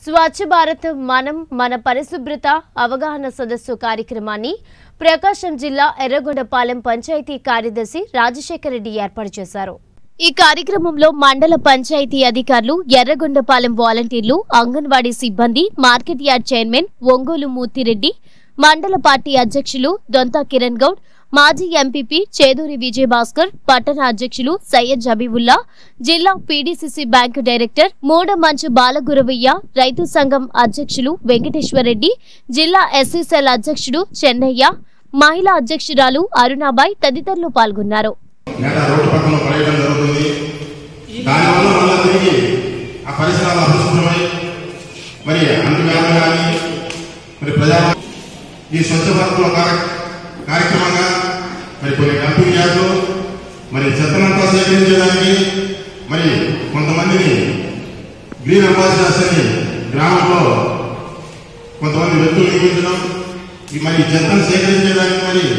స్వచ్ఛ భారత్ మనం మన పరిశుభ్రత అవగాహన సదస్సు కార్యక్రమాన్ని ప్రకాశం జిల్లా ఎర్రగొండపాలెం పంచాయతీ కార్యదర్శి రాజశేఖర రెడ్డి ఏర్పాటు చేశారు ఈ కార్యక్రమంలో మండల పంచాయతీ అధికారులు ఎర్రగొండపాలెం వాలంటీర్లు అంగన్వాడీ సిబ్బంది market yard chairman Ongole Murthy Reddy మండల పార్టీ అధ్యక్షులు దొంతా కిరణ్ గౌడ్ మాజీ ఎంపీపీ చేదూరి విజయభాస్కర్ పట్టణ అధ్యక్షులు సయ్యద్ జబీబుల్లా జిల్లా PDCC bank director Moodamanchu Balaguravaiah రైతు సంఘం అధ్యక్షులు వెంకటేశ్వరరెడ్డి జిల్లా ఎస్సీసెల్ అధ్యక్షుడు చెన్నయ్య మహిళా అధ్యక్షురాలు అరుణాబాయ్ తదితరులు పాల్గొన్నారు నేట రోడ్డు పక్కన పడేయడం జరుగుతుంది దానివల్ల మళ్ళా తిరిగి ఆ పరిసరాలు అపరిశుభ్రమై మరి అన్ని వ్యాధులు కానీ మరి ప్రజా ఈ స్వచ్ఛ భారత్లో కార్య కార్యక్రమంగా మరి కొన్ని కంపెనీ యాడ్లు మరి చెత్తనంతా సేకరించడానికి మరి కొంతమందిని గ్రీన్ అంబాసిడర్స్ అని గ్రామంలో కొంతమంది వ్యక్తులు నియమించడం ఈ మరి చెత్తను సేకరించడానికి మరి